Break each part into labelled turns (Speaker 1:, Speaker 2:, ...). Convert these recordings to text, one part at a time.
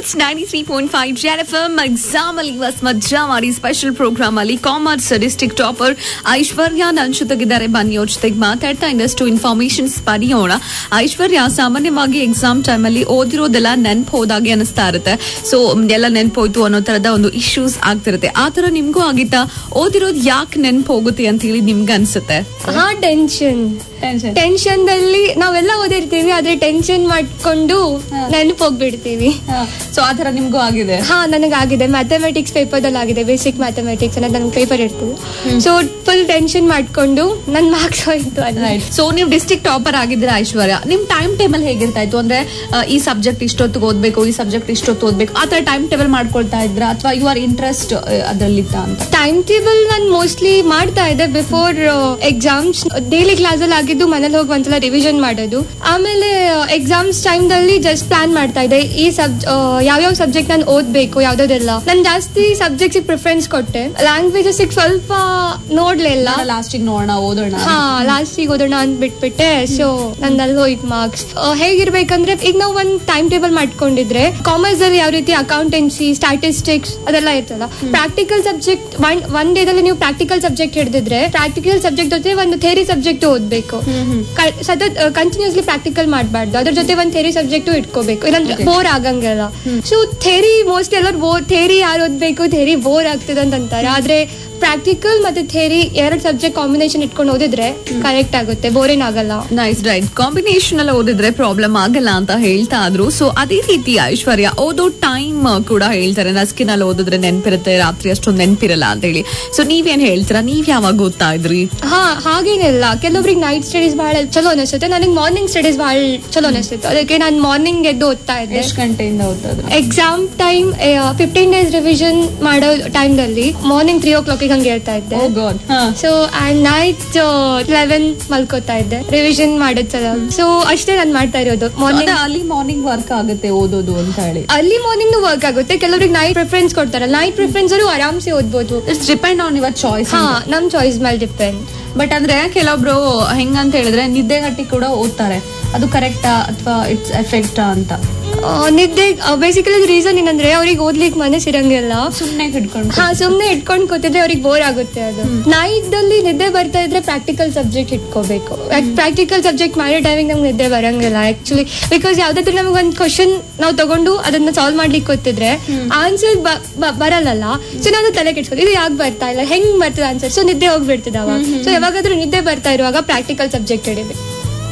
Speaker 1: it's ninety three point five Z F M exam ಅಲ್ಲಿ ಇವತ್ತು ಮಜ್ಜಾ ಮಾಡಿ ಸ್ಪೆಷಲ್ ಪ್ರೋಗ್ರಾಮ್ ಅಲ್ಲಿ ಕಾಮರ್ಸ್ ಡಿಸ್ಟಿಕ್ ಟಾಪರ್ ಐಶ್ವರ್ಯ ನನ್ ಜೊತೆಗಿದ್ದಾರೆ ಬನ್ನಿ ಅವ್ರ ಜೊತೆಗೆ ಮಾತಾಡ್ತಾ ಇನ್ನಷ್ಟು ಇನ್ಫಾರ್ಮೇಶನ್ಸ್ ಪಡೆಯೋಣ ಐಶ್ವರ್ಯ ಸಾಮಾನ್ಯವಾಗಿ ಎಕ್ಸಾಮ್ ಟೈಮ್ ಅಲ್ಲಿ ಓದಿರೋದೆಲ್ಲ ನೆನ್ಪು ಹೋದಾಗೆ ಅನಿಸ್ತಾ ಇರುತ್ತೆ ಸೊ ಎಲ್ಲ ನೆನ್ಪು ಹೋಯ್ತು ಅನ್ನೋ ತರದ ಒಂದು ಇಶ್ಯೂಸ್ ಆಗ್ತಿರುತ್ತೆ ಆ ತರ ನಿಮ್ಗೂ ಆಗಿತ್ತಾ ಓದಿರೋದು ಯಾಕೆ ನೆನ್ಪು ಹೋಗುತ್ತೆ ಅಂತ ಹೇಳಿ ನಿಮ್ಗೆ ಅನ್ಸುತ್ತೆ
Speaker 2: ಹಾ ಟೆನ್ಷನ್ ಟೆನ್ಷನ್ ದಲ್ಲಿ ನಾವೆಲ್ಲ ಓದಿರ್ತೀವಿ ಆದ್ರೆ ಟೆನ್ಷನ್ ಮಾಡ್ಕೊಂಡು ನೆನಪು ಹೋಗ್ಬಿಡ್ತೀವಿ
Speaker 1: ಸೊ ಆ ತರ ನಿಮ್ಗೂ ಆಗಿದೆ
Speaker 2: ಹಾ ನನಗಾಗಿದೆ ಮ್ಯಾಥಮೆಟಿಕ್ಸ್ ಪೇಪರ್ದಲ್ಲಿ ಆಗಿದೆ ಬೇಸಿಕ್ ಮ್ಯಾಥಮೆಟಿಕ್ಸ್ ಅನ್ನೋದು ನನ್ಗೆ ಪೇಪರ್ ಇರ್ತದೆ ಸೊ ಫುಲ್ ಟೆನ್ಷನ್ ಮಾಡ್ಕೊಂಡು ನನ್ ಮಾರ್ಕ್ಸ್ ಹೋಯ್ತು ಅಲ್ಲಿ
Speaker 1: ಸೊ ನೀವು ಡಿಸ್ಟ್ರಿಕ್ಟ್ ಟಾಪರ್ ಆಗಿದ್ದೀರಾ ಐಶ್ವರ್ಯ ನಿಮ್ ಟೈಮ್ ಟೇಬಲ್ ಹೇಗಿರ್ತಾ ಇತ್ತು ಅಂದ್ರೆ ಆ, ಈ ಸಬ್ಜೆಕ್ಟ್ ಇಷ್ಟೊತ್ತಿಗೆ ಓದ್ಬೇಕು ಈ ಸಬ್ಜೆಕ್ಟ್ ಇಷ್ಟೊತ್ತು ಓದ್ಬೇಕು ಆ ತರ ಟೈಮ್ ಟೇಬಲ್ ಮಾಡ್ಕೊಳ್ತಾ ಇದ್ರ ಅಥವಾ ಯು ಆರ್ ಇಂಟ್ರೆಸ್ಟ್ ಅದ್ರಲ್ಲಿತ್ತ ಅಂತ
Speaker 2: ಟೈಮ್ ಟೇಬಲ್ ನಾನು ಮೋಸ್ಟ್ಲಿ ಮಾಡ್ತಾ ಇದ್ದೆ ಬಿಫೋರ್ ಎಕ್ಸಾಮ್ಸ್ ಡೈಲಿ ಕ್ಲಾಸ್ ಅಲ್ಲಿ ಆಗಿದ್ದು ಮನೇಲಿ ಹೋಗಿ ಒಂದ್ಸಲ ರಿವಿಷನ್ ಮಾಡೋದು ಆಮೇಲೆ ಎಕ್ಸಾಮ್ಸ್ ಟೈಮ್ ದಲ್ಲಿ ಜಸ್ಟ್ ಪ್ಲಾನ್ ಮಾಡ್ತಾ ಇದ್ದೆ ಈ ಸಬ್ ಯಾವ್ಯಾವ ಸಬ್ಜೆಕ್ಟ್ ನಾನು ಓದ್ಬೇಕು ಯಾವ್ದಾದೆಲ್ಲ ನಾನು ಜಾಸ್ತಿ ಸಬ್ಜೆಕ್ಟ್ಸ್ ಪ್ರಿಫರೆನ್ಸ್ ಕೊಟ್ಟೆ ಲ್ಯಾಂಗ್ವೇಜಸ್ ಸ್ವಲ್ಪ ನೋಡ್ಲಿಲ್ಲ
Speaker 1: ಲಾಸ್ಟಿಗೆ ನೋಡೋಣ ಓದೋಣ
Speaker 2: ಹಾ ಲಾಸ್ಟಿಗೆ ಓದೋಣ ಅಂತ ಬಿಟ್ಬಿಟ್ಟೆ ಸೊ ನಂದಲ್ಲಿ ಹೋಯ್ತು ಮಾರ್ಕ್ಸ್ ಹೇಗಿರ್ಬೇಕಂದ್ರೆ ಈಗ ನಾವು ಒಂದ್ ಟೈಮ್ ಟೇಬಲ್ ಮಾಡ್ಕೊಂಡಿದ್ರೆ ಕಾಮರ್ಸ್ ಅಲ್ಲಿ ಯಾವ ರೀತಿ ಅಕೌಂಟೆನ್ಸಿ ಸ್ಟಾಟಿಸ್ಟಿಕ್ಸ್ ಅದೆಲ್ಲ ಇರ್ತಲ್ಲ ಪ್ರಾಕ್ಟಿಕಲ್ ಸಬ್ಜೆಕ್ಟ್ ಒನ್ ಒನ್ ಡೇದಲ್ಲಿ ನೀವು ಪ್ರಾಕ್ಟಿಕಲ್ ಸಬ್ಜೆಕ್ಟ್ ಹಿಡಿದಿದ್ರೆ ಪ್ರಾಕ್ಟಿಕಲ್ ಸಬ್ಜೆಕ್ಟ್ ಜೊತೆ ಒಂದು ಥೇರಿ ಸಬ್ಜೆಕ್ಟ್ ಓದ್ಬೇಕು ಕ- ಸತತ್ ಕಂಟಿನ್ಯೂಸ್ಲಿ ಪ್ರಾಕ್ಟಿಕಲ್ ಮಾಡಬಾರ್ದು ಅದ್ರ ಜೊತೆ ಒಂದು ಥೇರಿ ಸಬ್ಜೆಕ್ಟ್ ಇಟ್ಕೋಬೇಕು ಇಲ್ಲಾಂದ್ರೆ ಬೋರ್ ಆಗಂಗಿಲ್ಲ ಸೊ ಥೇರಿ ಮೋಸ್ಟ್ಲಿ ಎಲ್ಲರೂ ಬೋರ್ ಥೇರಿ ಯಾರು ಓದ್ಬೇಕು ಥೇರಿ ಬೋರ್ ಆಗ್ತದೆ ಅಂತ ಅಂತಾರೆ ಆದ್ರೆ ಪ್ರಾಕ್ಟಿಕಲ್ ಮತ್ತೆ ಥೇರಿ ಎರಡು ಸಬ್ಜೆಕ್ಟ್ ಕಾಂಬಿನೇಷನ್ ಇಟ್ಕೊಂಡು ಓದಿದ್ರೆ ಕರೆಕ್ಟ್ ಆಗುತ್ತೆ ಬೋರೇನ್ ಆಗಲ್ಲ
Speaker 1: ನೈಸ್ ರೈಟ್ ಕಾಂಬಿನೇಷನ್ ಅಲ್ಲಿ ಓದಿದ್ರೆ ಪ್ರಾಬ್ಲಮ್ ಆಗಲ್ಲ ಅಂತ ಹೇಳ್ತಾ ಇದ್ರು ಸೊ ಅದೇ ರೀತಿ ಐಶ್ವರ್ಯ ಓದೋ ಟೈಮ್ ಕೂಡ ಹೇಳ್ತಾರೆ ನಸ್ಕಿನ್ ಅಲ್ಲಿ ಓದಿದ್ರೆ ನೆನ್ಪಿರುತ್ತೆ ರಾತ್ರಿ ಅಷ್ಟೊಂದು ನೆನ್ಪಿರಲ್ಲ ಅಂತ ಹೇಳಿ ಸೊ ನೀವೇನ್ ಹೇಳ್ತೀರಾ ನೀವ್ ಯಾವಾಗ ಓದ್ತಾ ಇದ್ರಿ
Speaker 2: ಹಾ ಹಾಗೇನಿಲ್ಲ ಕೆಲವೊಬ್ರಿಗೆ ನೈಟ್ ಸ್ಟಡೀಸ್ ಬಹಳ ಚಲೋ ಅನಿಸುತ್ತೆ ನನಗೆ ಮಾರ್ನಿಂಗ್ ಸ್ಟಡೀಸ್ ಬಹಳ ಚಲೋ ಅನಿಸುತ್ತೆ ಅದಕ್ಕೆ ನಾನು ಮಾರ್ನಿಂಗ್ ಎದ್ದು ಓದ್ತಾ ಇದ್ದೆ
Speaker 1: ಎಷ್ಟು ಗಂಟೆಯಿಂದ ಓದ್ತಾ ಇದ್ರು
Speaker 2: exam time fifteen days revision ಮಾಡೋ ಟೈಮ್ದಲ್ಲಿ ಮಾರ್ನಿಂಗ್ ತ್ರೀ ಓ ಕ್ಲಾಕಿಗೆ ಹಂಗೆ ಹೇಳ್ತಾ ಇದ್ದೆ
Speaker 1: oh God
Speaker 2: so and night eleven ಮಲ್ಕೋತಾ ಇದ್ದೆ ರಿವಿಷನ್ ಮಾಡೋದ್ ಸಲ ಸೊ ಅಷ್ಟೇ ನಾನು ಮಾಡ್ತಾ ಇರೋದು ಮಾರ್ನಿಂಗ್
Speaker 1: ಅಲ್ಲಿ ಮಾರ್ನಿಂಗ್ ವರ್ಕ್ ಆಗುತ್ತೆ ಓದೋದು ಅಂತ ಹೇಳಿ
Speaker 2: ಅಲ್ಲಿ ಮಾರ್ನಿಂಗ್ ವರ್ಕ್ ಆಗುತ್ತೆ ಕೆಲವರಿಗೆ ನೈಟ್ ಪ್ರಿಫರೆನ್ಸ್ ಕೊಡ್ತಾರಲ್ಲ ನೈಟ್ ಪ್ರಿಫರೆನ್ಸ್ ಅವರು ಆರಾಮ್ಸೆ ಓದ್ಬೋದು
Speaker 1: it's depend on your choice
Speaker 2: ಹಾ ನಮ್ ಚಾಯ್ಸ್ ಮೇಲೆ ಡಿಪೆಂಡ್
Speaker 1: ಬಟ್ ಅಂದ್ರೆ ಕೆಲವೊಬ್ರು ಹೆಂಗಂತ ಹೇಳಿದ್ರೆ ನಿದ್ದೆಗಟ್ಟಿ ಕೂಡ ಓದ್ತಾರೆ ಅದು ಕರೆಕ್ಟಾ ಅಥವಾ ಇಟ್ಸ್ ಎಫೆಕ್ಟಾ ಅಂತ
Speaker 2: ನಿದ್ದೆ ಬೇಸಿಕಲಿ ರೀಸನ್ ಏನಂದ್ರೆ ಅವ್ರಿಗೆ ಓದ್ಲಿಕ್ಕೆ ಮನಸ್ಸು ಇರಂಗಿಲ್ಲ
Speaker 1: ಸುಮ್ನೆ ಹಿಡ್ಕೊಂಡು
Speaker 2: ಹಾ ಸುಮ್ನೆ ಇಟ್ಕೊಂಡ್ ಕೂತಿದ್ರೆ ಅವ್ರಿಗೆ ಬೋರ್ ಆಗುತ್ತೆ ಅದು ನೈಟ್ ಅಲ್ಲಿ ನಿದ್ದೆ ಬರ್ತಾ ಇದ್ರೆ ಪ್ರಾಕ್ಟಿಕಲ್ ಸಬ್ಜೆಕ್ಟ್ ಇಟ್ಕೋಬೇಕು ಪ್ರಾಕ್ಟಿಕಲ್ ಸಬ್ಜೆಕ್ಟ್ ಮಾಡೋ ಟೈಮಿಂಗ್ ನಮ್ಗೆ ನಿದ್ದೆ ಬರಂಗಿಲ್ಲ ಆಕ್ಚುಲಿ ಬಿಕಾಸ್ ಯಾವ್ದಾದ್ರು ನಮ್ಗೆ ಒಂದು ಕ್ವಶನ್ ನಾವು ತಗೊಂಡು ಅದನ್ನ ಸಾಲ್ವ್ ಮಾಡ್ಲಿಕ್ಕೆ ಗೊತ್ತಿದ್ರೆ ಆನ್ಸರ್ ಬರಲ್ಲ ಸೊ ನಾವು ತಲೆ ಕೆಡ್ಸ್ಕೊಂಡು ಇದು ಯಾಕೆ ಬರ್ತಾ ಇಲ್ಲ ಹೆಂಗ್ ಬರ್ತದೆ ಆನ್ಸರ್ ಸೊ ನಿದ್ದೆ ಹೋಗ್ಬಿಡ್ತದೆ ಅವಾಗ ಸೊ ಯಾವಾಗಾದ್ರೂ ನಿದ್ದೆ ಬರ್ತಾ ಇರುವಾಗ ಪ್ರಾಕ್ಟಿಕಲ್ ಸಬ್ಜೆಕ್ಟ್ ಹಿಡಿಬೇಕು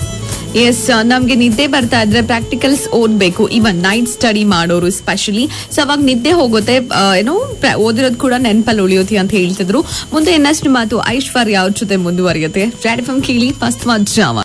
Speaker 1: ಎಸ್ ನಮ್ಗೆ ನಿದ್ದೆ ಬರ್ತಾ ಇದ್ರೆ ಪ್ರಾಕ್ಟಿಕಲ್ಸ್ ಓದ್ಬೇಕು ಇವನ್ ನೈಟ್ ಸ್ಟಡಿ ಮಾಡೋರು ಸ್ಪೆಷಲಿ ಸೊ ಅವಾಗ ನಿದ್ದೆ ಹೋಗುತ್ತೆ ಆ, ಏನೋ ಪ್ರ- ಓದಿರೋದು ಕೂಡ ನೆನಪಲ್ಲಿ ಉಳಿಯುತ್ತೆ ಅಂತ ಹೇಳ್ತಿದ್ರು ಮುಂದೆ ಇನ್ನಷ್ಟು ಮಾತು ಐಶ್ವರ್ಯ ಅವ್ರ ಜೊತೆ ಮುಂದುವರಿಯುತ್ತೆ ಕೇಳಿ ಮಸ್ತ್ ಮಜ್ಜಾವ